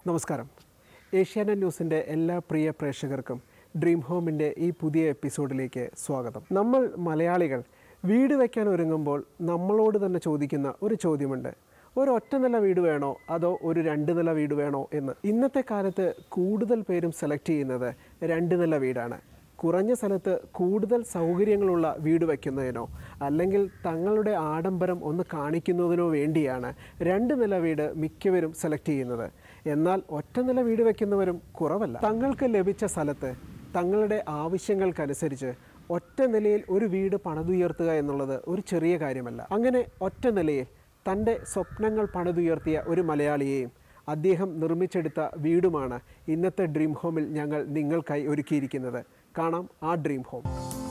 നമസ്കാരം ഏഷ്യാനെറ്റ് ന്യൂസിൻ്റെ എല്ലാ പ്രിയ പ്രേക്ഷകർക്കും ഡ്രീം ഹോമിൻ്റെ ഈ പുതിയ എപ്പിസോഡിലേക്ക് സ്വാഗതം നമ്മൾ മലയാളികൾ വീട് വയ്ക്കാൻ ഒരുങ്ങുമ്പോൾ നമ്മളോട് തന്നെ ചോദിക്കുന്ന ഒരു ചോദ്യമുണ്ട് ഒരു ഒറ്റ നില വീട് വേണോ അതോ ഒരു രണ്ട് നില വീട് വേണോ എന്ന് ഇന്നത്തെ കാലത്ത് കൂടുതൽ പേരും സെലക്ട് ചെയ്യുന്നത് രണ്ട് നില വീടാണ് കുറഞ്ഞ സ്ഥലത്ത് കൂടുതൽ സൗകര്യങ്ങളുള്ള വീട് വയ്ക്കുന്നതിനോ അല്ലെങ്കിൽ തങ്ങളുടെ ആഡംബരം ഒന്ന് കാണിക്കുന്നതിനോ വേണ്ടിയാണ് രണ്ട് നില വീട് മിക്കവരും സെലക്ട് ചെയ്യുന്നത് എന്നാൽ ഒറ്റ നില വീട് വയ്ക്കുന്നവരും കുറവല്ല തങ്ങൾക്ക് ലഭിച്ച സ്ഥലത്ത് തങ്ങളുടെ ആവശ്യങ്ങൾക്കനുസരിച്ച് ഒറ്റ നിലയിൽ ഒരു വീട് പണിതുയർത്തുക എന്നുള്ളത് ഒരു ചെറിയ കാര്യമല്ല അങ്ങനെ ഒറ്റ നിലയിൽ തൻ്റെ സ്വപ്നങ്ങൾ പണിതുയർത്തിയ ഒരു മലയാളിയെയും അദ്ദേഹം നിർമ്മിച്ചെടുത്ത വീടുമാണ് ഇന്നത്തെ ഡ്രീം ഹോമിൽ ഞങ്ങൾ നിങ്ങൾക്കായി ഒരുക്കിയിരിക്കുന്നത് കാണാം ആ ഡ്രീം ഹോം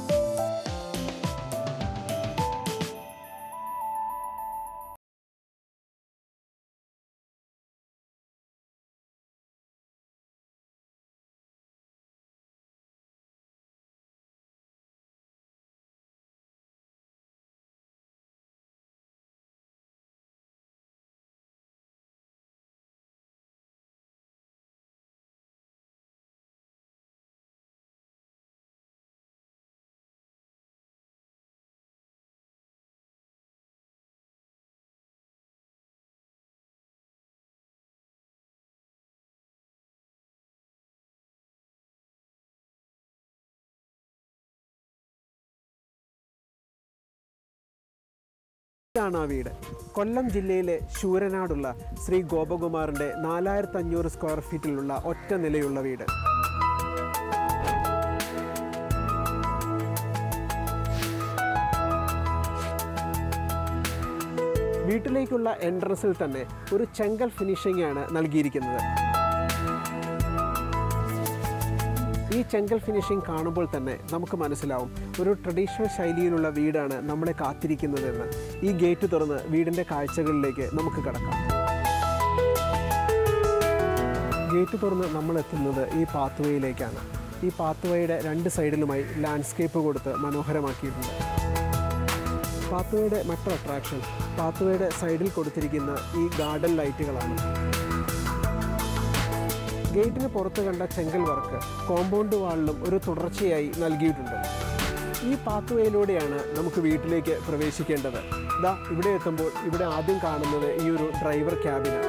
ഇതാണ് ആ വീട് കൊല്ലം ജില്ലയിലെ ശൂരനാടുള്ള ശ്രീ ഗോപകുമാറിന്റെ നാലായിരത്തി അഞ്ഞൂറ് സ്ക്വയർ ഫീറ്റിലുള്ള ഒറ്റ നിലയുള്ള വീട് വീട്ടിലേക്കുള്ള എൻട്രൻസിൽ തന്നെ ഒരു ചെങ്കൽ ഫിനിഷിംഗ് ആണ് നൽകിയിരിക്കുന്നത് ഈ ചെങ്കൽ ഫിനിഷിംഗ് കാണുമ്പോൾ തന്നെ നമുക്ക് മനസ്സിലാവും ഒരു ട്രഡീഷണൽ ശൈലിയിലുള്ള വീടാണ് നമ്മളെ കാത്തിരിക്കുന്നതെന്ന് ഈ ഗേറ്റ് തുറന്ന് വീടിൻ്റെ കാഴ്ചകളിലേക്ക് നമുക്ക് കടക്കാം ഗേറ്റ് തുറന്ന് നമ്മൾ എത്തുന്നത് ഈ പാത്വേയിലേക്കാണ് ഈ പാത്വേയുടെ രണ്ട് സൈഡിലുമായി ലാൻഡ്സ്കേപ്പ് കൊടുത്ത് മനോഹരമാക്കിയിട്ടുണ്ട് പാത്വേയുടെ മറ്റൊരു അട്രാക്ഷൻ പാത്വേയുടെ സൈഡിൽ കൊടുത്തിരിക്കുന്ന ഈ ഗാർഡൻ ലൈറ്റുകളാണ് ഗേറ്റിന് പുറത്ത് കണ്ട ചെങ്കൽ വർക്ക് കോമ്പൗണ്ട് വാളിലും ഒരു തുടർച്ചയായി നൽകിയിട്ടുണ്ട് ഈ പാത്വേയിലൂടെയാണ് നമുക്ക് വീട്ടിലേക്ക് പ്രവേശിക്കേണ്ടത് ദാ ഇവിടെ എത്തുമ്പോൾ ഇവിടെ ആദ്യം കാണുന്നത് ഈ ഒരു ഡ്രൈവർ ക്യാബിനാണ്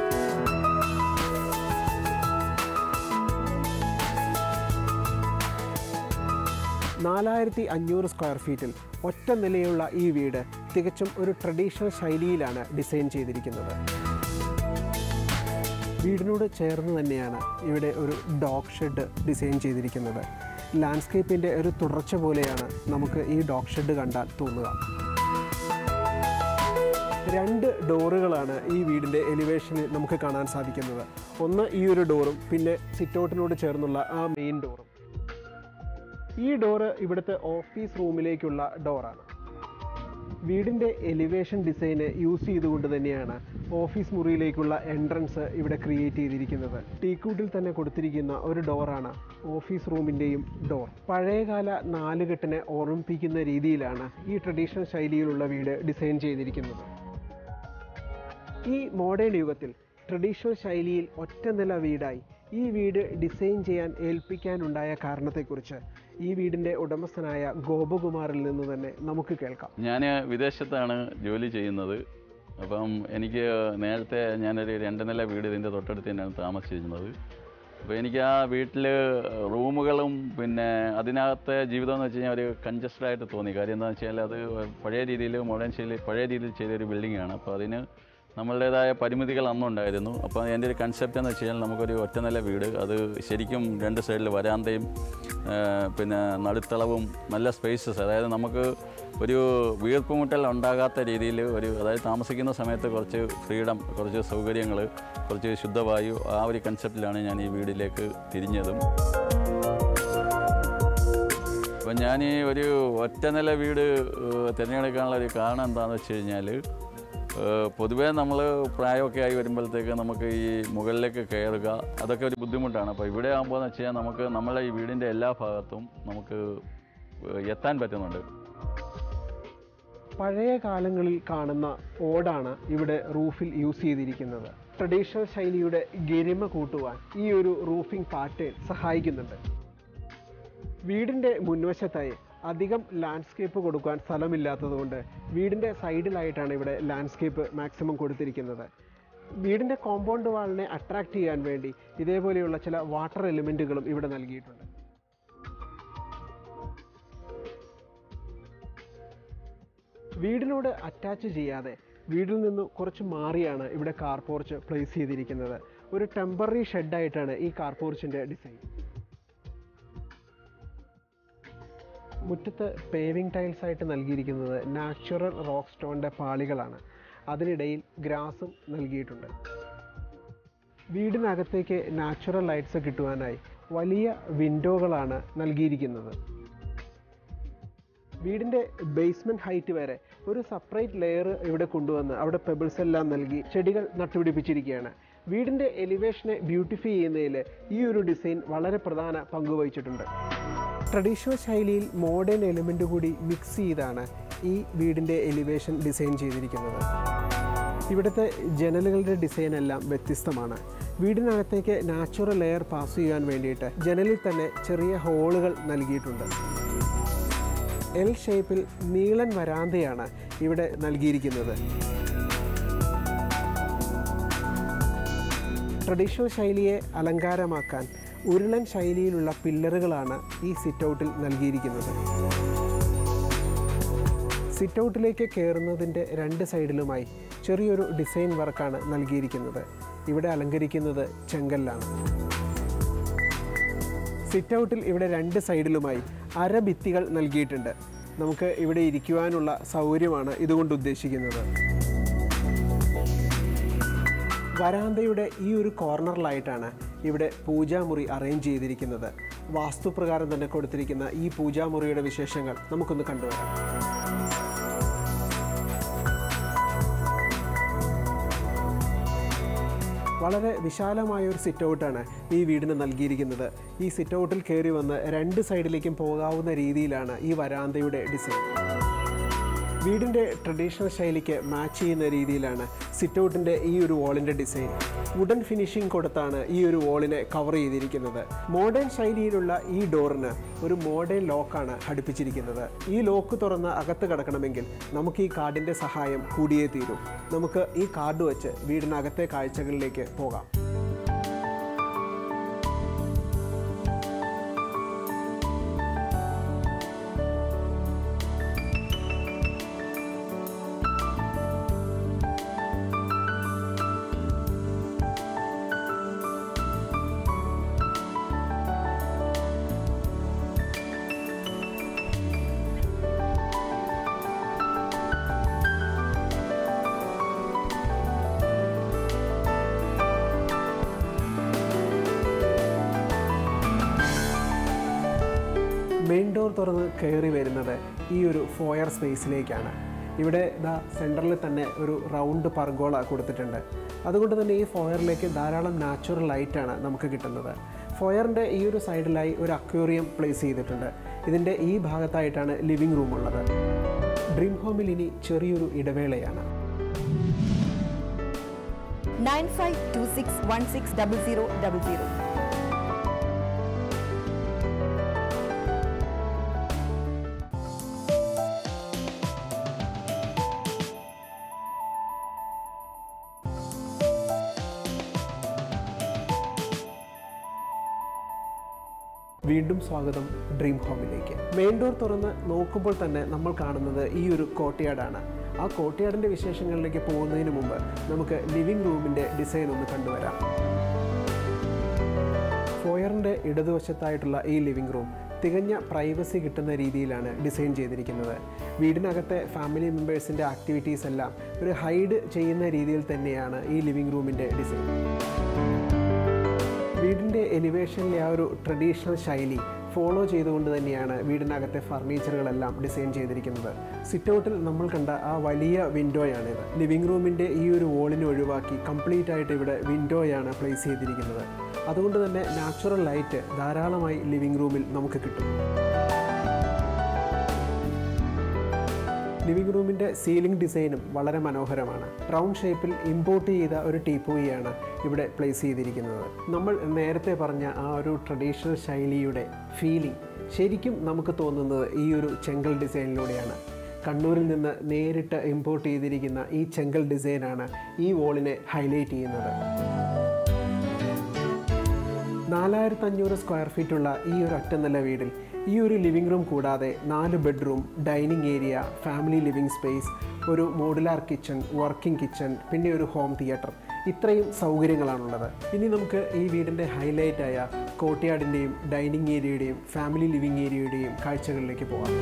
നാലായിരത്തി അഞ്ഞൂറ് സ്ക്വയർ ഫീറ്റിൽ ഒറ്റ നിലയുള്ള ഈ വീട് തികച്ചും ഒരു ട്രഡീഷണൽ ശൈലിയിലാണ് ഡിസൈൻ ചെയ്തിരിക്കുന്നത് വീടിനോട് ചേർന്ന് തന്നെയാണ് ഇവിടെ ഒരു ഡോഗ് ഷെഡ് ഡിസൈൻ ചെയ്തിരിക്കുന്നത് ലാൻഡ്സ്കേപ്പിൻ്റെ ഒരു തുടർച്ച പോലെയാണ് നമുക്ക് ഈ ഡോഗ് ഷെഡ് കണ്ടാൽ തോന്നുക രണ്ട് ഡോറുകളാണ് ഈ വീടിൻ്റെ എലിവേഷനിൽ നമുക്ക് കാണാൻ സാധിക്കുന്നത് ഒന്ന് ഈ ഒരു ഡോറും പിന്നെ സിറ്റൗട്ടിനോട് ചേർന്നുള്ള ആ മെയിൻ ഡോറും ഈ ഡോറ് ഇവിടുത്തെ ഓഫീസ് റൂമിലേക്കുള്ള ഡോറാണ് വീടിൻ്റെ എലിവേഷൻ ഡിസൈന് യൂസ് ചെയ്തുകൊണ്ട് തന്നെയാണ് ഓഫീസ് മുറിയിലേക്കുള്ള എൻട്രൻസ് ഇവിടെ ക്രിയേറ്റ് ചെയ്തിരിക്കുന്നത് ടീക്കൂട്ടിൽ തന്നെ കൊടുത്തിരിക്കുന്ന ഒരു ഡോറാണ് ഓഫീസ് റൂമിൻ്റെയും ഡോർ പഴയകാല നാലുകെട്ടിനെ ഓർമ്മിപ്പിക്കുന്ന രീതിയിലാണ് ഈ ട്രഡീഷണൽ ശൈലിയിലുള്ള വീട് ഡിസൈൻ ചെയ്തിരിക്കുന്നത് ഈ മോഡേൺ യുഗത്തിൽ ട്രഡീഷണൽ ശൈലിയിൽ ഒറ്റ നില വീടായി ഈ വീട് ഡിസൈൻ ചെയ്യാൻ ഏൽപ്പിക്കാനുണ്ടായ കാരണത്തെക്കുറിച്ച് ഈ വീടിൻ്റെ ഉടമസ്ഥനായ ഗോപകുമാറിൽ നിന്ന് തന്നെ നമുക്ക് കേൾക്കാം ഞാൻ വിദേശത്താണ് ജോലി ചെയ്യുന്നത് അപ്പം എനിക്ക് നേരത്തെ ഞാനൊരു രണ്ട് നില വീട് ഇതിൻ്റെ തൊട്ടടുത്ത് തന്നെയാണ് താമസിച്ചിരുന്നത് അപ്പോൾ എനിക്ക് ആ വീട്ടിൽ റൂമുകളും പിന്നെ അതിനകത്തെ ജീവിതം എന്ന് വെച്ച് കഴിഞ്ഞാൽ ഒരു കൺജസ്റ്റഡ് ആയിട്ട് തോന്നി കാര്യം എന്താണെന്ന് വെച്ചാൽ അത് പഴയ രീതിയിൽ മോഡേൺ ശൈലി പഴയ രീതിയിൽ ചെയ്തൊരു ബിൽഡിംഗ് ആണ് അപ്പോൾ അതിന് നമ്മളുടേതായ പരിമിതികൾ അന്നുണ്ടായിരുന്നു അപ്പോൾ എൻ്റെ ഒരു കൺസെപ്റ്റ് എന്ന് വെച്ച് കഴിഞ്ഞാൽ നമുക്കൊരു ഒറ്റനില വീട് അത് ശരിക്കും രണ്ട് സൈഡിൽ വരാന്തയും ആ, പിന്നെ നടുത്തളവും നല്ല സ്പേസസ് അതായത് നമുക്ക് ഒരു വീർപ്പുമുട്ടൽ ഉണ്ടാകാത്ത രീതിയിൽ ഒരു അതായത് താമസിക്കുന്ന സമയത്ത് കുറച്ച് ഫ്രീഡം കുറച്ച് സൗകര്യങ്ങൾ കുറച്ച് ശുദ്ധവായു ആ ഒരു കൺസെപ്റ്റിലാണ് ഞാൻ ഈ വീടിലേക്ക് തിരിഞ്ഞതും അപ്പം ഞാൻ ഈ ഒരു ഒറ്റനില വീട് ഏഹ്, തിരഞ്ഞെടുക്കാനുള്ള ഒരു കാരണം എന്താണെന്ന് വെച്ച് കഴിഞ്ഞാൽ ഏഹ്, പൊതുവേ നമ്മൾ പ്രായമൊക്കെ ആയി വരുമ്പോഴത്തേക്ക് നമുക്ക് ഈ മുകളിലേക്ക് കയറുക അതൊക്കെ ഒരു ബുദ്ധിമുട്ടാണ് അപ്പോൾ ഇവിടെ ആകുമ്പോൾ എന്ന് വെച്ച് കഴിഞ്ഞാൽ നമുക്ക് നമ്മളെ ഈ വീടിൻ്റെ എല്ലാ ഭാഗത്തും നമുക്ക് ഏഹ്, എത്താൻ പറ്റുന്നുണ്ട് പഴയ കാലങ്ങളിൽ കാണുന്ന ഓടാണ് ഇവിടെ റൂഫിൽ യൂസ് ചെയ്തിരിക്കുന്നത് ട്രഡീഷണൽ ശൈലിയുടെ ഗരിമ കൂട്ടുവാൻ ഈ ഒരു റൂഫിംഗ് പാറ്റേൺ സഹായിക്കുന്നുണ്ട് വീടിൻ്റെ മുൻവശത്തായി അധികം ലാൻഡ്സ്കേപ്പ് കൊടുക്കാൻ സ്ഥലമില്ലാത്തതുകൊണ്ട് വീടിൻ്റെ സൈഡിലായിട്ടാണ് ഇവിടെ ലാൻഡ്സ്കേപ്പ് മാക്സിമം കൊടുത്തിരിക്കുന്നത് വീടിൻ്റെ കോമ്പൗണ്ട് വാളിനെ അട്രാക്റ്റ് ചെയ്യാൻ വേണ്ടി ഇതേപോലെയുള്ള ചില വാട്ടർ എലിമെൻറ്റുകളും ഇവിടെ നൽകിയിട്ടുണ്ട് വീടിനോട് അറ്റാച്ച് ചെയ്യാതെ വീടിൽ നിന്ന് കുറച്ച് മാറിയാണ് ഇവിടെ കാർ പോർച്ച് പ്ലേസ് ചെയ്തിരിക്കുന്നത് ഒരു ടെമ്പററി ഷെഡായിട്ടാണ് ഈ കാർ പോർച്ചിൻ്റെ ഡിസൈൻ മുറ്റത്ത് പേവിംഗ് ടൈൽസ് ആയിട്ട് നൽകിയിരിക്കുന്നത് നാച്ചുറൽ റോക്ക് സ്റ്റോണിൻ്റെ പാളികളാണ് അതിനിടയിൽ ഗ്രാസും നൽകിയിട്ടുണ്ട് വീടിനകത്തേക്ക് നാച്ചുറൽ ലൈറ്റ്സ് കിട്ടുവാനായി വലിയ വിൻഡോകളാണ് നൽകിയിരിക്കുന്നത് വീടിൻ്റെ ബേസ്മെൻറ്റ് ഹൈറ്റ് വരെ ഒരു സെപ്പറേറ്റ് ലെയർ ഇവിടെ കൊണ്ടുവന്ന് അവിടെ പെബിൾസ് എല്ലാം നൽകി ചെടികൾ നട്ടുപിടിപ്പിച്ചിരിക്കുകയാണ് വീടിൻ്റെ എലിവേഷനെ ബ്യൂട്ടിഫൈ ചെയ്യുന്നതിൽ ഈ ഒരു ഡിസൈൻ വളരെ പ്രധാന പങ്ക് വഹിച്ചിട്ടുണ്ട് ട്രഡീഷണൽ ശൈലിയിൽ മോഡേൺ എലിമെൻ്റ് കൂടി മിക്സ് ചെയ്താണ് ഈ വീടിൻ്റെ എലിവേഷൻ ഡിസൈൻ ചെയ്തിരിക്കുന്നത് ഇവിടുത്തെ ജനലുകളുടെ ഡിസൈൻ എല്ലാം വ്യത്യസ്തമാണ് വീടിനകത്തേക്ക് നാച്ചുറൽ എയർ പാസ് ചെയ്യാൻ വേണ്ടിയിട്ട് ജനലിൽ തന്നെ ചെറിയ ഹോളുകൾ നൽകിയിട്ടുണ്ട് എൽ ഷേപ്പിൽ നീളൻ വരാന്തയാണ് ഇവിടെ നൽകിയിരിക്കുന്നത് ട്രഡീഷണൽ ശൈലിയെ അലങ്കാരമാക്കാൻ ഉരുളൻ ശൈലിയിലുള്ള പില്ലറുകളാണ് ഈ സിറ്റ് ഔട്ടിൽ നൽകിയിരിക്കുന്നത് സിറ്റ് ഔട്ടിലേക്ക് കയറുന്നതിൻ്റെ രണ്ട് സൈഡിലുമായി ചെറിയൊരു ഡിസൈൻ വർക്കാണ് നൽകിയിരിക്കുന്നത് ഇവിടെ അലങ്കരിക്കുന്നത് ചെങ്കല്ലാണ് സിറ്റ് ഔട്ടിൽ ഇവിടെ രണ്ട് സൈഡിലുമായി അരഭിത്തികൾ നൽകിയിട്ടുണ്ട് നമുക്ക് ഇവിടെ ഇരിക്കുവാനുള്ള സൗകര്യമാണ് ഇതുകൊണ്ട് ഉദ്ദേശിക്കുന്നത് വരാന്തയുടെ ഈ ഒരു കോർണറിലായിട്ടാണ് ഇവിടെ പൂജാമുറി അറേഞ്ച് ചെയ്തിരിക്കുന്നത് വാസ്തുപ്രകാരം തന്നെ കൊടുത്തിരിക്കുന്ന ഈ പൂജാമുറിയുടെ വിശേഷങ്ങൾ നമുക്കൊന്ന് കണ്ടുവരാം വളരെ വിശാലമായ ഒരു സിറ്റ് ഔട്ടാണ് ഈ വീടിന് നൽകിയിരിക്കുന്നത് ഈ സിറ്റ് ഔട്ടിൽ കയറി വന്ന് രണ്ട് സൈഡിലേക്കും പോകാവുന്ന രീതിയിലാണ് ഈ വരാന്തയുടെ ഡിസൈൻ വീടിൻ്റെ ട്രഡീഷണൽ ശൈലിക്ക് മാച്ച് ചെയ്യുന്ന രീതിയിലാണ് സിറ്റ് ഔട്ടിൻ്റെ ഈ ഒരു വാളിൻ്റെ ഡിസൈൻ വുഡൻ ഫിനിഷിംഗ് കൊടുത്താണ് ഈ ഒരു വാളിനെ കവർ ചെയ്തിരിക്കുന്നത് മോഡേൺ ശൈലിയിലുള്ള ഈ ഡോറിന് ഒരു മോഡേൺ ലോക്കാണ് ഘടിപ്പിച്ചിരിക്കുന്നത് ഈ ലോക്ക് തുറന്ന് അകത്ത് കിടക്കണമെങ്കിൽ നമുക്ക് ഈ കാർഡിൻ്റെ സഹായം കൂടിയേ തീരൂ നമുക്ക് ഈ കാർഡ് വെച്ച് വീടിനകത്തെ കാഴ്ചകളിലേക്ക് പോകാം മെയിൻ ഡോർ തുറന്ന് കയറി വരുന്നത് ഈ ഒരു ഫോയർ സ്പേസിലേക്കാണ് ഇവിടെ ഇതാ സെൻറ്ററിൽ തന്നെ ഒരു റൗണ്ട് പർഗോള കൊടുത്തിട്ടുണ്ട് അതുകൊണ്ട് തന്നെ ഈ ഫോയറിലേക്ക് ധാരാളം നാച്ചുറൽ ലൈറ്റാണ് നമുക്ക് കിട്ടുന്നത് ഫോയറിൻ്റെ ഈ ഒരു സൈഡിലായി ഒരു അക്വേറിയം പ്ലേസ് ചെയ്തിട്ടുണ്ട് ഇതിൻ്റെ ഈ ഭാഗത്തായിട്ടാണ് ലിവിംഗ് റൂം ഉള്ളത് ഡ്രീം ഹോമിൽ ഇനി ചെറിയൊരു ഇടവേളയാണ് nine five two six one six double zero double zero. വീണ്ടും സ്വാഗതം ഡ്രീം ഹോമിലേക്ക് മെയിൻ ഡോർ തുറന്ന് നോക്കുമ്പോൾ തന്നെ നമ്മൾ കാണുന്നത് ഈ ഒരു കോട്ടയാടാണ് ആ കോട്ടയാടിൻ്റെ വിശേഷങ്ങളിലേക്ക് പോകുന്നതിന് മുമ്പ് നമുക്ക് ലിവിംഗ് റൂമിൻ്റെ ഡിസൈൻ ഒന്ന് കണ്ടുവരാം ഫോയറിൻ്റെ ഇടതുവശത്തായിട്ടുള്ള ഈ ലിവിംഗ് റൂം തികഞ്ഞ പ്രൈവസി കിട്ടുന്ന രീതിയിലാണ് ഡിസൈൻ ചെയ്തിരിക്കുന്നത് വീടിനകത്തെ ഫാമിലി മെമ്പേഴ്സിൻ്റെ ആക്ടിവിറ്റീസ് എല്ലാം ഒരു ഹൈഡ് ചെയ്യുന്ന രീതിയിൽ തന്നെയാണ് ഈ ലിവിംഗ് റൂമിൻ്റെ ഡിസൈൻ വീടിൻ്റെ എലിവേഷനിലെ ആ ഒരു ട്രഡീഷണൽ ശൈലി ഫോളോ ചെയ്തുകൊണ്ട് തന്നെയാണ് വീടിനകത്തെ ഫർണിച്ചറുകളെല്ലാം ഡിസൈൻ ചെയ്തിരിക്കുന്നത് സിറ്റ് ഔട്ടിൽ നമ്മൾ കണ്ട ആ വലിയ വിൻഡോയാണിത് ലിവിംഗ് റൂമിൻ്റെ ഈ ഒരു വോളിനെ ഒഴിവാക്കി കംപ്ലീറ്റ് ആയിട്ട് ഇവിടെ വിൻഡോയാണ് പ്ലേസ് ചെയ്തിരിക്കുന്നത് അതുകൊണ്ട് തന്നെ നാച്ചുറൽ ലൈറ്റ് ധാരാളമായി ലിവിംഗ് റൂമിൽ നമുക്ക് കിട്ടും ലിവിംഗ് റൂമിൻ്റെ സീലിംഗ് ഡിസൈനും വളരെ മനോഹരമാണ് റൗണ്ട് ഷേപ്പിൽ ഇമ്പോർട്ട് ചെയ്ത ഒരു ടീപ്പോയിയാണ് ഇവിടെ പ്ലേസ് ചെയ്തിരിക്കുന്നത് നമ്മൾ നേരത്തെ പറഞ്ഞ ആ ഒരു ട്രഡീഷണൽ ശൈലിയുടെ ഫീലിംഗ് ശരിക്കും നമുക്ക് തോന്നുന്നത് ഈ ഒരു ചെങ്കൽ ഡിസൈനിലൂടെയാണ് കണ്ണൂരിൽ നിന്ന് നേരിട്ട് ഇമ്പോർട്ട് ചെയ്തിരിക്കുന്ന ഈ ചെങ്കൽ ഡിസൈനാണ് ഈ വോളിനെ ഹൈലൈറ്റ് ചെയ്യുന്നത് നാലായിരത്തി അഞ്ഞൂറ് സ്ക്വയർ ഫീറ്റുള്ള ഈ ഒരു ഒറ്റനില വീടിൽ ഈ ഒരു ലിവിംഗ് റൂം കൂടാതെ നാല് bedroom dining area family living space ഒരു മോഡുലാർ കിച്ചൺ വർക്കിംഗ് കിച്ചൺ പിന്നെ ഒരു ഹോം തിയേറ്റർ ഇത്രയും സൗകര്യങ്ങളാണുള്ളത് ഇനി നമുക്ക് ഈ വീടിൻ്റെ ഹൈലൈറ്റായ കോട്ടയാടിൻ്റെയും ഡൈനിങ് ഏരിയയുടെയും ഫാമിലി ലിവിംഗ് ഏരിയയുടെയും കാഴ്ചകളിലേക്ക് പോകാം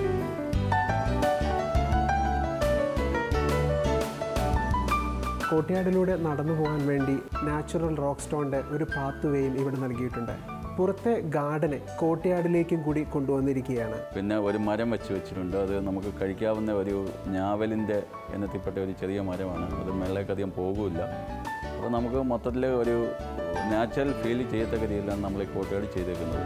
കോട്ടയാടിലൂടെ നടന്നു പോകാൻ വേണ്ടി നാച്ചുറൽ റോക്ക് സ്റ്റോണിൻ്റെ ഒരു പാത്ത് വേയും ഇവിടെ നൽകിയിട്ടുണ്ട് പുറത്തെ ഗാർഡനെ കോട്ടയാടിലേക്കും കൂടി കൊണ്ടുവന്നിരിക്കുകയാണ് പിന്നെ ഒരു മരം വെച്ച് വെച്ചിട്ടുണ്ട് അത് നമുക്ക് കഴിക്കാവുന്ന ഒരു ഞാവലിൻ്റെ ഇനത്തിൽപ്പെട്ട ഒരു ചെറിയ മരമാണ് അത് മേളേക്കധികം പോകില്ല അപ്പോൾ നമുക്ക് മൊത്തത്തിൽ ഒരു നാച്ചുറൽ ഫീൽ ചെയ്യത്തക്ക രീതിയിലാണ് നമ്മൾ ഈ കോട്ടയാട് ചെയ്തേക്കുന്നത്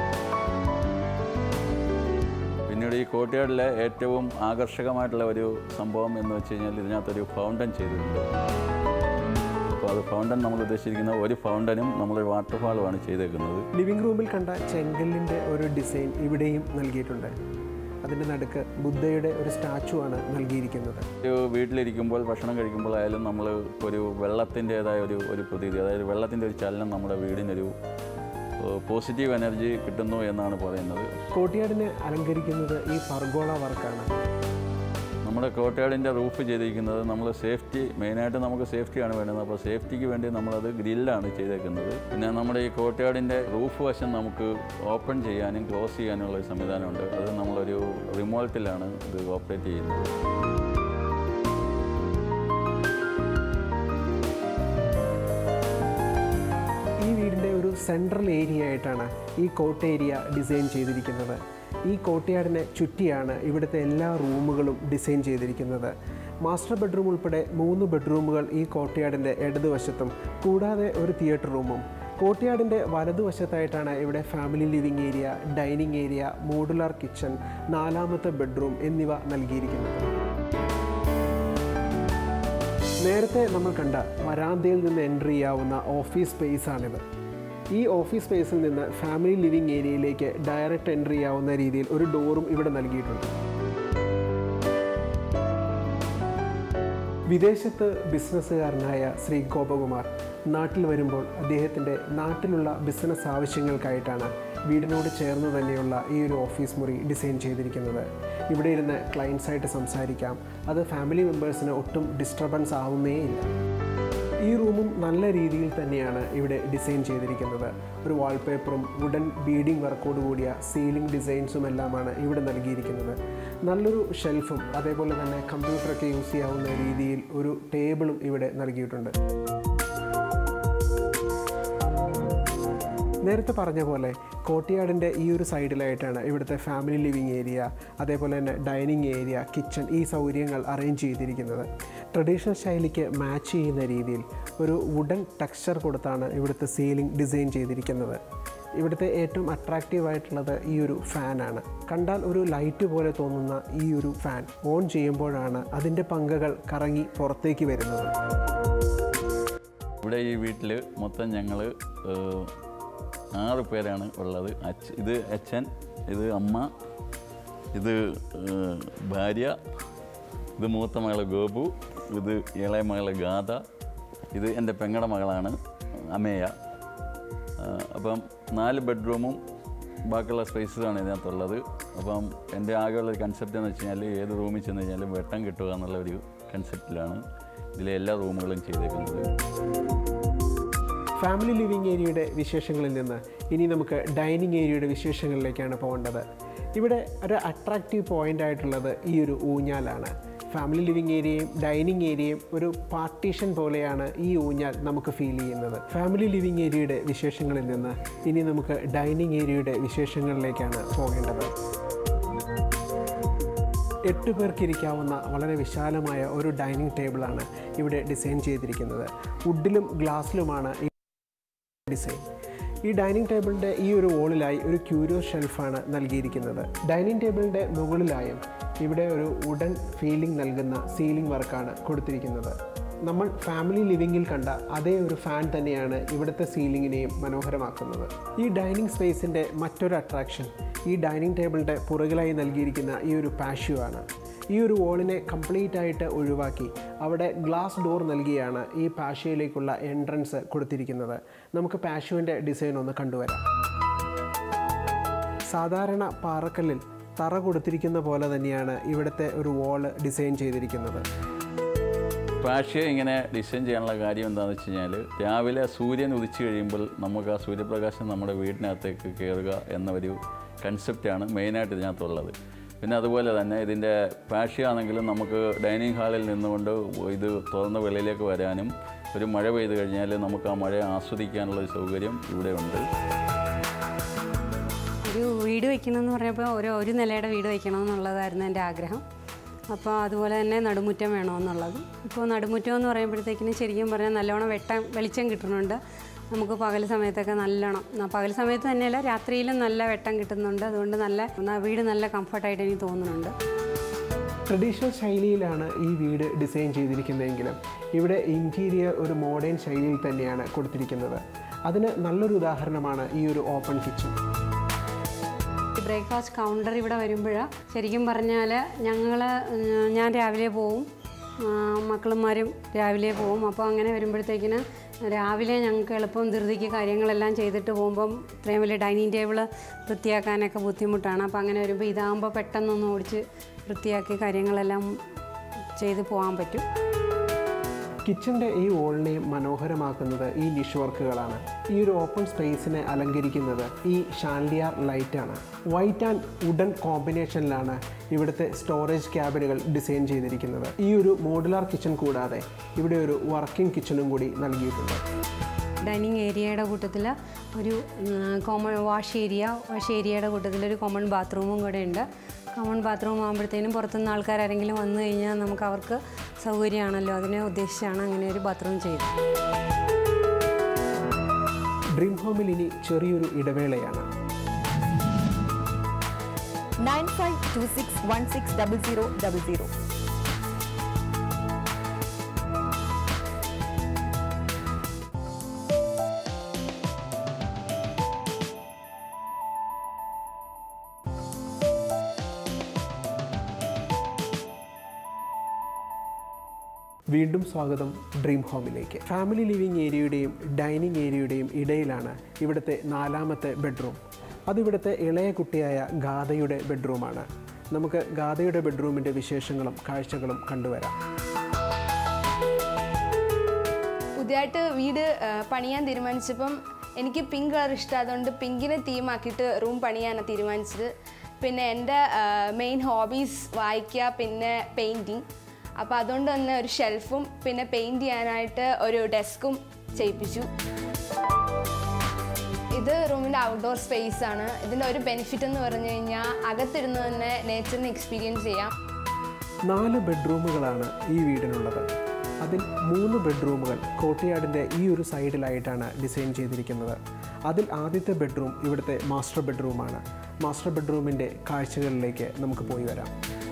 പിന്നീട് ഈ കോട്ടയാടിലെ ഏറ്റവും ആകർഷകമായിട്ടുള്ള ഒരു സംഭവം എന്ന് വെച്ച് കഴിഞ്ഞാൽ ഇതിനകത്തൊരു ഫൗണ്ടൻ ചെയ്തിട്ടുണ്ട് അപ്പോൾ അത് ഫൗണ്ടൻ നമ്മൾ ഉദ്ദേശിച്ചിരിക്കുന്ന ഒരു ഫൗണ്ടനും നമ്മൾ വാട്ടർഫാളുമാണ് ചെയ്തേക്കുന്നത് ലിവിംഗ് റൂമിൽ കണ്ട ചെങ്കല്ലിൻ്റെ ഒരു ഡിസൈൻ ഇവിടെയും നൽകിയിട്ടുണ്ട് അതിൻ്റെ നടുക്ക് ബുദ്ധയുടെ ഒരു സ്റ്റാച്ചു ആണ് നൽകിയിരിക്കുന്നത് ഒരു വീട്ടിലിരിക്കുമ്പോൾ ഭക്ഷണം കഴിക്കുമ്പോഴായാലും നമ്മൾ ഒരു വെള്ളത്തിൻ്റേതായ ഒരു ഒരു പ്രതീതി അതായത് വെള്ളത്തിൻ്റെ ഒരു ചലനം നമ്മുടെ വീടിനൊരു പോസിറ്റീവ് എനർജി കിട്ടുന്നു എന്നാണ് പറയുന്നത് കോട്ടയാടിനെ അലങ്കരിക്കുന്നത് ഈ പർഗോള വർക്കാണ് നമ്മുടെ കോട്ടയാടിൻ്റെ റൂഫ് ചെയ്തിരിക്കുന്നത് നമ്മൾ സേഫ്റ്റി മെയിനായിട്ട് നമുക്ക് സേഫ്റ്റിയാണ് വേണ്ടത് അപ്പോൾ സേഫ്റ്റിക്ക് വേണ്ടി നമ്മളത് ഗ്രില്ലാണ് ചെയ്തേക്കുന്നത് പിന്നെ നമ്മുടെ ഈ കോട്ടയാടിൻ്റെ റൂഫ് വശം നമുക്ക് ഓപ്പൺ ചെയ്യാനും ക്ലോസ് ചെയ്യാനുള്ള ഒരു സംവിധാനമുണ്ട് അത് നമ്മളൊരു റിമോട്ടിലാണ് ഇത് ഓപ്പറേറ്റ് ചെയ്യുന്നത് ഈ വീടിൻ്റെ ഒരു സെൻട്രൽ ഏരിയ ആയിട്ടാണ് ഈ കോട്ട ഏരിയ ഡിസൈൻ ചെയ്തിരിക്കുന്നത് ഈ കോട്ടയാടിനെ ചുറ്റിയാണ് ഇവിടുത്തെ എല്ലാ റൂമുകളും ഡിസൈൻ ചെയ്തിരിക്കുന്നത് മാസ്റ്റർ ബെഡ്റൂം ഉൾപ്പെടെ മൂന്ന് ബെഡ്റൂമുകൾ ഈ കോട്ടയാടിൻ്റെ ഇടതുവശത്തും കൂടാതെ ഒരു തിയേറ്റർ റൂമും കോട്ടയാടിൻ്റെ വലതുവശത്തായിട്ടാണ് ഇവിടെ family living area dining area modular kitchen നാലാമത്തെ ബെഡ്റൂം എന്നിവ നൽകിയിരിക്കുന്നത് നേരത്തെ നമ്മൾ കണ്ട വരാന്തയിൽ നിന്ന് എൻട്രി ചെയ്യാവുന്ന ഓഫീസ് സ്പേസ് ആണിത് ഈ ഓഫീസ് സ്പേസിൽ നിന്ന് ഫാമിലി ലിവിംഗ് ഏരിയയിലേക്ക് ഡയറക്റ്റ് എൻട്രി ചെയ്യാവുന്ന രീതിയിൽ ഒരു ഡോറും ഇവിടെ നൽകിയിട്ടുണ്ട് വിദേശത്ത് ബിസിനസ്സുകാരനായ ശ്രീ ഗോപകുമാർ നാട്ടിൽ വരുമ്പോൾ അദ്ദേഹത്തിൻ്റെ നാട്ടിലുള്ള ബിസിനസ് ആവശ്യങ്ങൾക്കായിട്ടാണ് വീടിനോട് ചേർന്ന് തന്നെയുള്ള ഈ ഒരു ഓഫീസ് മുറി ഡിസൈൻ ചെയ്തിരിക്കുന്നത് ഇവിടെ ഇരുന്ന് ക്ലയൻസായിട്ട് സംസാരിക്കാം അത് ഫാമിലി മെമ്പേഴ്സിന് ഒട്ടും ഡിസ്റ്റർബൻസ് ആവുന്നേ ഇല്ല ഈ റൂമും നല്ല രീതിയിൽ തന്നെയാണ് ഇവിടെ ഡിസൈൻ ചെയ്തിരിക്കുന്നത് ഒരു വാൾപേപ്പറും വുഡൻ ബീഡിംഗ് വർക്കോട് കൂടിയ സീലിംഗ് ഡിസൈൻസും എല്ലാമാണ് ഇവിടെ നൽകിയിരിക്കുന്നത് നല്ലൊരു ഷെൽഫും അതേപോലെ തന്നെ കമ്പ്യൂട്ടറൊക്കെ യൂസ് ചെയ്യാവുന്ന രീതിയിൽ ഒരു ടേബിളും ഇവിടെ നൽകിയിട്ടുണ്ട് നേരത്തെ പറഞ്ഞ പോലെ കോട്ടയാടിൻ്റെ ഈ ഒരു സൈഡിലായിട്ടാണ് ഇവിടുത്തെ ഫാമിലി ലിവിങ് ഏരിയ അതേപോലെ തന്നെ ഡൈനിങ് ഏരിയ കിച്ചൺ ഈ സൗകര്യങ്ങൾ അറേഞ്ച് ചെയ്തിരിക്കുന്നത് ട്രഡീഷണൽ ശൈലിക്ക് മാച്ച് ചെയ്യുന്ന രീതിയിൽ ഒരു വുഡൻ ടെക്സ്ചർ കൊടുത്താണ് ഇവിടുത്തെ സീലിംഗ് ഡിസൈൻ ചെയ്തിരിക്കുന്നത് ഇവിടുത്തെ ഏറ്റവും അട്രാക്റ്റീവ് ആയിട്ടുള്ളത് ഈ ഒരു ഫാനാണ് കണ്ടാൽ ഒരു ലൈറ്റ് പോലെ തോന്നുന്ന ഈ ഒരു ഫാൻ ഓൺ ചെയ്യുമ്പോഴാണ് അതിൻ്റെ പങ്കകൾ കറങ്ങി പുറത്തേക്ക് വരുന്നത് ഇവിടെ ഈ വീട്ടിൽ മൊത്തം ഞങ്ങൾ ആറ് പേരാണ് ഉള്ളത് അച്ഛ ഇത് അച്ഛൻ ഇത് അമ്മ ഇത് ഏഹ്, ഭാര്യ ഇത് മൂത്ത മകള് ഗോപു ഇത് ഇളയ മകള് ഗാഥ ഇത് എൻ്റെ പെങ്ങടെ മകളാണ് അമേയ ആ, അപ്പം നാല് ബെഡ്റൂമും ബാക്കിയുള്ള സ്പേസസാണ് ഇതിനകത്തുള്ളത് അപ്പം എൻ്റെ ആകെയുള്ള ഒരു കൺസെപ്റ്റ് എന്ന് വെച്ച് കഴിഞ്ഞാൽ ഏത് റൂമിൽ ചെന്ന് കഴിഞ്ഞാലും വെട്ടം കിട്ടുക എന്നുള്ള ഒരു കൺസെപ്റ്റിലാണ് ഇതിലെ എല്ലാ റൂമുകളും ചെയ്തേക്കുന്നത് ഫാമിലി ലിവിംഗ് ഏരിയയുടെ വിശേഷങ്ങളിൽ നിന്ന് ഇനി നമുക്ക് ഡൈനിങ് ഏരിയയുടെ വിശേഷങ്ങളിലേക്കാണ് പോകേണ്ടത് ഇവിടെ ഒരു അട്രാക്റ്റീവ് പോയിൻ്റ് ആയിട്ടുള്ളത് ഈ ഒരു ഊഞ്ഞാലാണ് ഫാമിലി ലിവിംഗ് ഏരിയയും ഡൈനിങ് ഏരിയയും ഒരു പാർട്ടീഷൻ പോലെയാണ് ഈ ഊഞ്ഞാൽ നമുക്ക് ഫീൽ ചെയ്യുന്നത് ഫാമിലി ലിവിംഗ് ഏരിയയുടെ വിശേഷങ്ങളിൽ നിന്ന് ഇനി നമുക്ക് ഡൈനിങ് ഏരിയയുടെ വിശേഷങ്ങളിലേക്കാണ് പോകേണ്ടത് എട്ട് പേർക്ക് ഇരിക്കാവുന്ന വളരെ വിശാലമായ ഒരു ഡൈനിങ് ടേബിളാണ് ഇവിടെ ഡിസൈൻ ചെയ്തിരിക്കുന്നത് വുഡിലും ഗ്ലാസ്സിലുമാണ് ഈ ഡിസൈൻ ഈ ഡൈനിങ് ടേബിളിൻ്റെ ഈ ഒരു വോളിലായി ഒരു ക്യൂരിയോ ഷെൽഫാണ് നൽകിയിരിക്കുന്നത് ഡൈനിങ് ടേബിളിൻ്റെ മുകളിലായും ഇവിടെ ഒരു വുഡൻ ഫീലിംഗ് നൽകുന്ന സീലിംഗ് വർക്കാണ് കൊടുത്തിരിക്കുന്നത് നമ്മൾ ഫാമിലി ലിവിങ്ങിൽ കണ്ട അതേ ഒരു ഫാൻ തന്നെയാണ് ഇവിടുത്തെ സീലിങ്ങിനെയും മനോഹരമാക്കുന്നത് ഈ ഡൈനിങ് സ്പേസിൻ്റെ മറ്റൊരു അട്രാക്ഷൻ ഈ ഡൈനിങ് ടേബിളിൻ്റെ പുറകിലായി നൽകിയിരിക്കുന്ന ഈ ഒരു പാഷ്യൂ ആണ് ഈ ഒരു വോളിനെ കംപ്ലീറ്റ് ആയിട്ട് ഒഴിവാക്കി അവിടെ ഗ്ലാസ് ഡോർ നൽകിയാണ് ഈ പാഷ്യയിലേക്കുള്ള എൻട്രൻസ് കൊടുത്തിരിക്കുന്നത് നമുക്ക് പാഷ്യുവിൻ്റെ ഡിസൈൻ ഒന്ന് കണ്ടുവരാം സാധാരണ പാറക്കല്ലിൽ തറ കൊടുത്തിരിക്കുന്ന പോലെ തന്നെയാണ് ഇവിടുത്തെ ഒരു വോള് ഡിസൈൻ ചെയ്തിരിക്കുന്നത് പാഷ്യ ഇങ്ങനെ ഡിസൈൻ ചെയ്യാനുള്ള കാര്യം എന്താണെന്ന് വെച്ച് കഴിഞ്ഞാൽ രാവിലെ സൂര്യൻ ഉദിച്ചു കഴിയുമ്പോൾ നമുക്ക് ആ സൂര്യപ്രകാശം നമ്മുടെ വീടിനകത്തേക്ക് കയറുക എന്ന ഒരു കൺസെപ്റ്റാണ് മെയിനായിട്ട് ഇതിനകത്തുള്ളത് പിന്നെ അതുപോലെ തന്നെ ഇതിൻ്റെ പാഷ്യ ആണെങ്കിലും നമുക്ക് ഡൈനിങ് ഹാളിൽ നിന്നുകൊണ്ട് ഇത് തുറന്ന വെളിയിലേക്ക് വരാനും ഒരു മഴ പെയ്തു കഴിഞ്ഞാൽ നമുക്ക് ആ മഴ ആസ്വദിക്കാനുള്ള ഒരു സൗകര്യം ഇവിടെ ഉണ്ട് ഒരു വീട് വെക്കണമെന്ന് പറഞ്ഞപ്പോൾ ഒരു ഒരു നിലയുടെ വീട് വെക്കണമെന്നുള്ളതായിരുന്നു എൻ്റെ ആഗ്രഹം അപ്പോൾ അതുപോലെ തന്നെ നടുമുറ്റം വേണമെന്നുള്ളത് ഇപ്പോൾ നടുമുറ്റം എന്ന് പറയുമ്പോഴത്തേക്കിന് ശരിക്കും പറഞ്ഞാൽ നല്ലോണം വെട്ടം വെളിച്ചം കിട്ടുന്നുണ്ട് നമുക്ക് പകൽ സമയത്തൊക്കെ നല്ലോണം ന- പകൽ സമയത്ത് തന്നെയല്ല രാത്രിയിലും നല്ല വെട്ടം കിട്ടുന്നുണ്ട് അതുകൊണ്ട് നല്ല ന- വീട് നല്ല കംഫർട്ടായിട്ട് എനിക്ക് തോന്നുന്നുണ്ട് ട്രഡീഷണൽ ശൈലിയിലാണ് ഈ വീട് ഡിസൈൻ ചെയ്തിരിക്കുന്നതെങ്കിലും ഇവിടെ ഇൻറ്റീരിയർ ഒരു മോഡേൺ ശൈലിയിൽ തന്നെയാണ് കൊടുത്തിരിക്കുന്നത് അതിന് നല്ലൊരു ഉദാഹരണമാണ് ഈ ഒരു ഓപ്പൺ കിച്ചൺ ബ്രേക്ക്ഫാസ്റ്റ് കൗണ്ടർ ഇവിടെ വരുമ്പോൾ ശരിക്കും പറഞ്ഞാൽ ഞങ്ങൾ ഞാൻ രാവിലെ പോവും ആ, മക്കളുമാരും രാവിലെ പോവും അപ്പോൾ അങ്ങനെ വരുമ്പോഴത്തേക്കിന് രാവിലെ ഞങ്ങൾക്ക് എളുപ്പം ധൃതിക്ക് കാര്യങ്ങളെല്ലാം ചെയ്തിട്ട് പോകുമ്പം ഇത്രയും വലിയ ഡൈനിങ് ടേബിൾ വൃത്തിയാക്കാനൊക്കെ ബുദ്ധിമുട്ടാണ് അപ്പോൾ അങ്ങനെ വരുമ്പോൾ ഇതാകുമ്പോൾ പെട്ടെന്നൊന്ന് ഓടിച്ച് വൃത്തിയാക്കി കാര്യങ്ങളെല്ലാം ചെയ്ത് പോകാൻ പറ്റും കിച്ചൻ്റെ ഈ വോളിനെയും മനോഹരമാക്കുന്നത് ഈ നിഷ് വർക്കുകളാണ് ഈ ഒരു ഓപ്പൺ സ്പേസിനെ അലങ്കരിക്കുന്നത് ഈ ഷാൻഡിയാർ ലൈറ്റാണ് വൈറ്റ് ആൻഡ് വുഡൻ കോമ്പിനേഷനിലാണ് ഇവിടുത്തെ സ്റ്റോറേജ് ക്യാബിനുകൾ ഡിസൈൻ ചെയ്തിരിക്കുന്നത് ഈ ഒരു മോഡുലാർ കിച്ചൺ കൂടാതെ ഇവിടെ ഒരു വർക്കിംഗ് കിച്ചണും കൂടി നൽകിയിട്ടുണ്ട് ഡൈനിങ് ഏരിയയുടെ കൂട്ടത്തിൽ ഒരു കോമൺ വാഷ് ഏരിയ വാഷ് ഏരിയയുടെ കൂട്ടത്തിൽ ഒരു കോമൺ ബാത്റൂമും കൂടെ ഉണ്ട് കോമൺ ബാത്റൂം ആകുമ്പോഴത്തേനും പുറത്തുനിന്ന് ആൾക്കാർ ആരെങ്കിലും വന്നു കഴിഞ്ഞാൽ നമുക്ക് അവർക്ക് സൗകര്യമാണല്ലോ അതിനെ ഉദ്ദേശിച്ചാണ് അങ്ങനെ ഒരു ബാത്റൂം ചെയ്തത് ഡ്രീം ഹോമിൽ ഇനി ചെറിയൊരു ഇടവേളയാണ് nine five two six one six double zero double zero. വീണ്ടും സ്വാഗതം ഡ്രീം ഹോമിലേക്ക് ഫാമിലി ലിവിംഗ് ഏരിയയുടെയും ഡൈനിങ് ഏരിയയുടെയും ഇടയിലാണ് ഇവിടുത്തെ നാലാമത്തെ ബെഡ്റൂം അതിവിടുത്തെ ഇളയ കുട്ടിയായ ഗാഥയുടെ ബെഡ്റൂമാണ് നമുക്ക് ഗാഥയുടെ ബെഡ്റൂമിൻ്റെ വിശേഷങ്ങളും കാഴ്ചകളും കണ്ടുവരാം പുതിയതായിട്ട് വീട് ആ, പണിയാൻ തീരുമാനിച്ചപ്പം എനിക്ക് പിങ്ക് കളർ ഇഷ്ടം അതുകൊണ്ട് പിങ്കിനെ തീമാക്കിയിട്ട് റൂം പണിയാനാണ് തീരുമാനിച്ചത് പിന്നെ എൻ്റെ മെയിൻ ഹോബീസ് വായിക്കുക പിന്നെ പെയിൻറ്റിങ് അപ്പോൾ അതുകൊണ്ട് തന്നെ ഒരു ഷെൽഫും പിന്നെ പെയിൻറ് ചെയ്യാനായിട്ട് ഒരു ഡെസ്കും ചെയ്യിപ്പിച്ചു ഇത് റൂമിൻ്റെ ഔട്ട്ഡോർ സ്പേസ് ആണ് ഇതിൻ്റെ ഒരു ബെനിഫിറ്റ് എന്ന് പറഞ്ഞു കഴിഞ്ഞാൽ അകത്തിരുന്ന് തന്നെ നേച്ചറിനെ എക്സ്പീരിയൻസ് ചെയ്യാം നാല് ബെഡ്റൂമുകളാണ് ഈ വീടിനുള്ളത് അതിൽ മൂന്ന് ബെഡ്റൂമുകൾ കോട്ടയാടിൻ്റെ ഈ ഒരു സൈഡിലായിട്ടാണ് ഡിസൈൻ ചെയ്തിരിക്കുന്നത് അതിൽ ആദ്യത്തെ ബെഡ്റൂം ഇവിടുത്തെ മാസ്റ്റർ ബെഡ്റൂമാണ് മാസ്റ്റർ ബെഡ്റൂമിൻ്റെ കാഴ്ചകളിലേക്ക് നമുക്ക് പോയി വരാം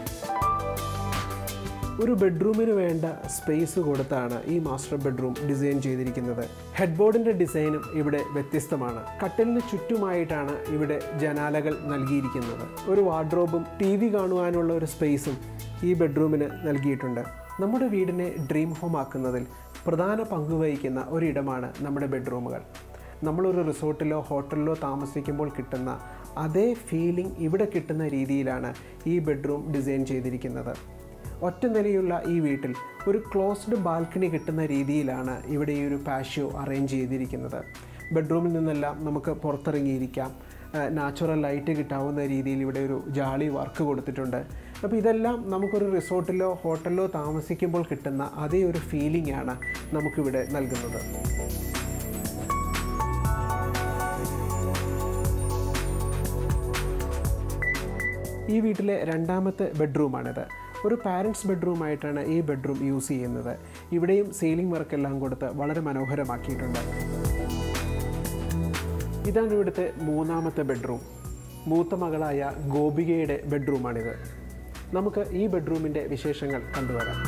ഒരു ബെഡ്റൂമിന് വേണ്ട സ്പേസ് കൊടുത്താണ് ഈ മാസ്റ്റർ ബെഡ്റൂം ഡിസൈൻ ചെയ്തിരിക്കുന്നത് ഹെഡ് ബോർഡിൻ്റെ ഡിസൈനും ഇവിടെ വ്യത്യസ്തമാണ് കട്ടിലിന് ചുറ്റുമായിട്ടാണ് ഇവിടെ ജനാലകൾ നൽകിയിരിക്കുന്നത് ഒരു വാർഡ്രോബും ടി വി കാണുവാനുള്ള ഒരു സ്പേസും ഈ ബെഡ്റൂമിന് നൽകിയിട്ടുണ്ട് നമ്മുടെ വീടിനെ ഡ്രീം ഹോം ആക്കുന്നതിൽ പ്രധാന പങ്ക് വഹിക്കുന്ന ഒരിടമാണ് നമ്മുടെ ബെഡ്റൂമുകൾ നമ്മളൊരു റിസോർട്ടിലോ ഹോട്ടലിലോ താമസിക്കുമ്പോൾ കിട്ടുന്ന അതേ ഫീലിംഗ് ഇവിടെ കിട്ടുന്ന രീതിയിലാണ് ഈ ബെഡ്റൂം ഡിസൈൻ ചെയ്തിരിക്കുന്നത് ഒറ്റ നിലയുള്ള ഈ വീട്ടിൽ ഒരു ക്ലോസ്ഡ് ബാൽക്കണി കിട്ടുന്ന രീതിയിലാണ് ഇവിടെ ഈ ഒരു പാഷ്യോ അറേഞ്ച് ചെയ്തിരിക്കുന്നത് ബെഡ്റൂമിൽ നിന്നെല്ലാം നമുക്ക് പുറത്തിറങ്ങിയിരിക്കാം നാച്ചുറൽ ലൈറ്റ് കിട്ടാവുന്ന രീതിയിൽ ഇവിടെ ഒരു ജാളി വർക്ക് കൊടുത്തിട്ടുണ്ട് അപ്പോൾ ഇതെല്ലാം നമുക്കൊരു റിസോർട്ടിലോ ഹോട്ടലിലോ താമസിക്കുമ്പോൾ കിട്ടുന്ന അതേ ഒരു ഫീലിംഗ് ആണ് നമുക്കിവിടെ നൽകുന്നത് ഈ വീട്ടിലെ രണ്ടാമത്തെ ബെഡ്റൂമാണിത് ഒരു പാരൻസ് ബെഡ്റൂമായിട്ടാണ് ഈ ബെഡ്റൂം യൂസ് ചെയ്യുന്നത് ഇവിടെയും സീലിംഗ് വർക്കെല്ലാം കൊടുത്ത് വളരെ മനോഹരമാക്കിയിട്ടുണ്ട് ഇതാണ് ഇവിടുത്തെ മൂന്നാമത്തെ ബെഡ്റൂം മൂത്ത മകളായ ഗോപികയുടെ ബെഡ്റൂമാണിത് നമുക്ക് ഈ ബെഡ്റൂമിൻ്റെ വിശേഷങ്ങൾ കണ്ടുവരാം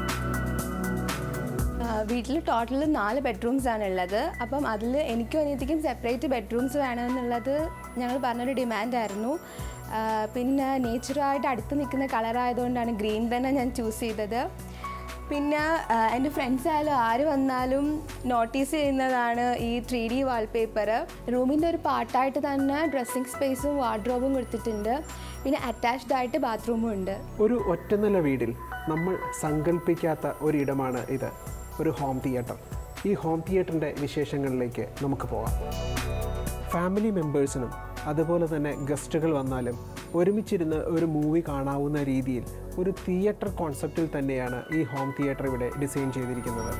വീട്ടിൽ ടോട്ടൽ നാല് ബെഡ്റൂംസ് ആണ് ഉള്ളത് അപ്പം അതിൽ എനിക്കും അനിയത്തിക്കും സെപ്പറേറ്റ് ബെഡ്റൂംസ് വേണമെന്നുള്ളത് ഞങ്ങൾ പറഞ്ഞൊരു ഡിമാൻഡായിരുന്നു ആ, പിന്നെ നേച്ചറുമായിട്ട് അടുത്ത് നിൽക്കുന്ന കളറായതുകൊണ്ടാണ് ഗ്രീൻ തന്നെ ഞാൻ ചൂസ് ചെയ്തത് പിന്നെ ആ, എൻ്റെ ഫ്രണ്ട്സ് ആയാലും ആര് വന്നാലും നോട്ടീസ് ചെയ്യുന്നതാണ് ഈ ത്രീ ഡി വാൾപേപ്പർ റൂമിൻ്റെ ഒരു പാർട്ടായിട്ട് തന്നെ ഡ്രസ്സിങ് സ്പേസും വാർഡ്രോബും കൊടുത്തിട്ടുണ്ട് പിന്നെ അറ്റാച്ച്ഡ് ആയിട്ട് ബാത്റൂമും ഉണ്ട് ഒരു ഒറ്റനില വീടിൽ നമ്മൾ സങ്കല്പിക്കാത്ത ഒരിടമാണ് ഇത് ഒരു ഹോം തിയേറ്റർ ഈ ഹോം തിയേറ്ററിൻ്റെ വിശേഷങ്ങളിലേക്ക് നമുക്ക് പോകാം ഫാമിലി മെമ്പേഴ്സിനും അതുപോലെ തന്നെ ഗസ്റ്റുകൾ വന്നാലും ഒരുമിച്ചിരുന്ന് ഒരു മൂവി കാണാവുന്ന രീതിയിൽ ഒരു തിയേറ്റർ കോൺസെപ്റ്റിൽ തന്നെയാണ് ഈ ഹോം തിയേറ്റർ ഇവിടെ ഡിസൈൻ ചെയ്തിരിക്കുന്നത്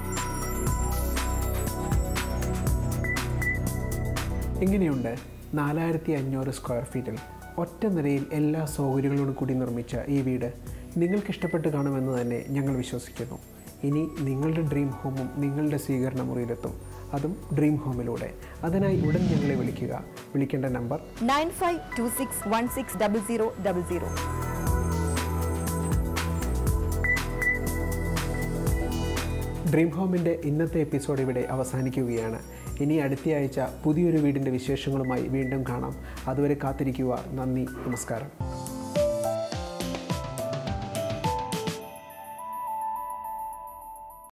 എങ്ങനെയുണ്ട് നാലായിരത്തി അഞ്ഞൂറ് സ്ക്വയർ ഫീറ്റിൽ ഒറ്റ നിലയിൽ എല്ലാ സൗകര്യങ്ങളോടും കൂടി നിർമ്മിച്ച ഈ വീട് നിങ്ങൾക്ക് ഇഷ്ടപ്പെട്ട് കാണുമെന്ന് തന്നെ ഞങ്ങൾ വിശ്വസിക്കുന്നു ഇനി നിങ്ങളുടെ ഡ്രീം ഹോമും നിങ്ങളുടെ സ്വീകരണ മുറിയിലെത്തും അതും ഡ്രീം ഹോമിലൂടെ അതിനായി ഉടൻ ഞങ്ങളെ വിളിക്കുക വിളിക്കേണ്ട number nine five two six one six double zero double zero dream ഹോമിൻ്റെ ഇന്നത്തെ എപ്പിസോഡ് ഇവിടെ അവസാനിക്കുകയാണ് ഇനി അടുത്തയാഴ്ച പുതിയൊരു വീടിൻ്റെ വിശേഷങ്ങളുമായി വീണ്ടും കാണാം അതുവരെ കാത്തിരിക്കുക നന്ദി നമസ്കാരം